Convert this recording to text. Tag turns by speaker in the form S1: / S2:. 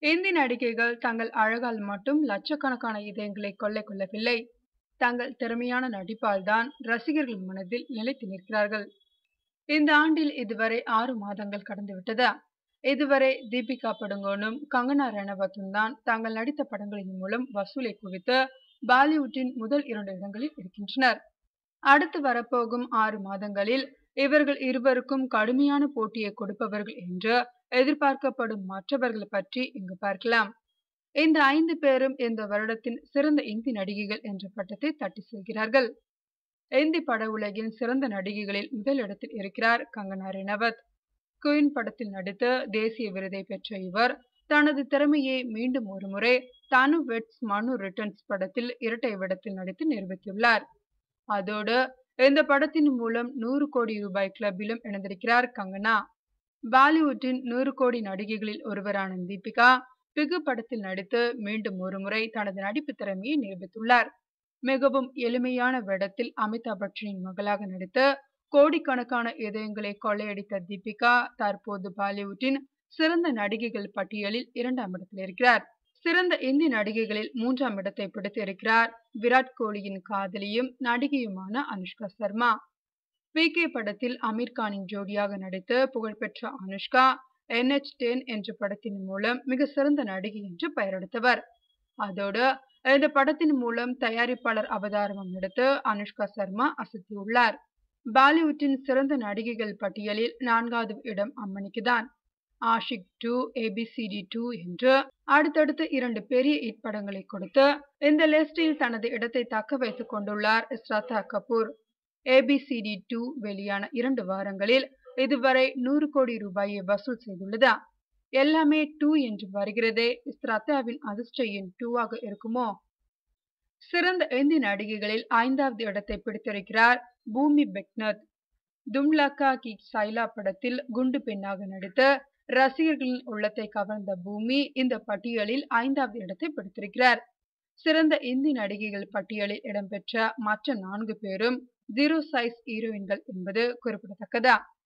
S1: இந்தி நடிகைகள் தங்கள் அழகால் மட்டும் லட்சக்கணக்கான இதயங்களை கொள்ளை கொள்ளவில்லை தங்கள் திறமையான நடிப்பால் தான் ரசிகர்கள் மனதில் நிலைத்து நிற்கிறார்கள் இந்த ஆண்டில் இதுவரை ஆறு மாதங்கள் கடந்துவிட்டது இதுவரை தீபிகா படுகோனும் கங்கனா ரணவத்தும் தான் தாங்கள் நடித்த படங்களின் மூலம் வசூலை குவித்து பாலிவுட்டின் முதல் இரண்டு இடங்களில் இருக்கின்றனர் அடுத்து வரப்போகும் ஆறு மாதங்களில் இவர்கள் இருவருக்கும் கடுமையான போட்டியை கொடுப்பவர்கள் என்று எதிர்பார்க்கப்படும் மற்றவர்கள் பற்றி இங்கு பார்க்கலாம் இந்த ஐந்து பேரும் இந்த வருடத்தின் சிறந்த இந்தி நடிகைகள் என்ற பட்டத்தை தட்டி செல்கிறார்கள் இந்தி பட உலகின் சிறந்த நடிகைகளில் முதலிடத்தில் இருக்கிறார் கங்கனா ரணவத் குயின் படத்தில் நடித்து தேசிய விருதை பெற்ற இவர் தனது திறமையை மீண்டும் ஒருமுறை தனு வெட்ஸ் மனு ரிட்டர்ன்ஸ் படத்தில் இரட்டை விடத்தில் நடித்து நிரூபித்துள்ளார் அதோடு இந்த படத்தின் மூலம் நூறு கோடி ரூபாய் கிளப்பிலும் இணைந்திருக்கிறார் கங்கனா பாலிவுட்டின் நூறு கோடி நடிகைகளில் ஒருவரான தீபிகா பிகு படத்தில் நடித்து மீண்டும் ஒருமுறை தனது நடிப்பு திறமையை நிரூபித்துள்ளார் மிகவும் எளிமையான வேடத்தில் அமிதாப் பச்சனின் மகளாக நடித்து கோடிக்கணக்கான இதயங்களை கொள்ளையடித்த தீபிகா தற்போது பாலிவுட்டின் சிறந்த நடிகைகள் பட்டியலில் இரண்டாம் இடத்தில் இருக்கிறார் சிறந்த இந்தி நடிகைகளில் மூன்றாம் இடத்தை பிடித்து இருக்கிறார் விராட் கோலியின் காதலியும் நடிகையுமான அனுஷ்கா சர்மா வி கே படத்தில் அமீர் கானின் ஜோடியாக நடித்து புகழ்பெற்ற அனுஷ்கா என்ஹெச் டென் என்ற படத்தின் மூலம் மிக சிறந்த நடிகை என்று பெயரெடுத்தவர் அதோடு இந்த படத்தின் மூலம் தயாரிப்பாளர் அவதாரமும் எடுத்து அனுஷ்கா சர்மா அசத்தியுள்ளார் பாலிவுட்டின் சிறந்த நடிகைகள் பட்டியலில் நான்காவது இடம் அம்மணிக்குதான் ஆஷிக் டூ ஏபிசிடி டூ என்று அடுத்தடுத்து இரண்டு பெரிய ஹிட் படங்களை கொடுத்து இந்த லிஸ்டில் தனது இடத்தை தக்க வைத்துக் கொண்டுள்ளார் ஸ்ரத்தா கபூர் ஏபிசிடி டூ வெளியான இரண்டு வாரங்களில் இதுவரை நூறு கோடி ரூபாயை வசூல் செய்துள்ளதா எல்லாமே டூ என்று வருகிறதே ஸ்ரத்தாவின் அதிர்ஷ்ட எண் டூவாக இருக்குமோ சிறந்த இந்தி நடிகைகளில் ஐந்தாவது இடத்தை பிடித்திருக்கிறார் பூமி பெக்னத் தும்லக்கா கி சைலா படத்தில் குண்டு பெண்ணாக நடித்து ரசிகர்களின் உள்ளத்தை கவர்ந்த பூமி இந்த பட்டியலில் ஐந்தாவது இடத்தை பிடித்திருக்கிறார் சிறந்த இந்தி நடிகைகள் பட்டியலில் இடம்பெற்ற மற்ற நான்கு பேரும் ஜீரோ சைஸ் ஹீரோயின்கள் என்பது குறிப்பிடத்தக்கதா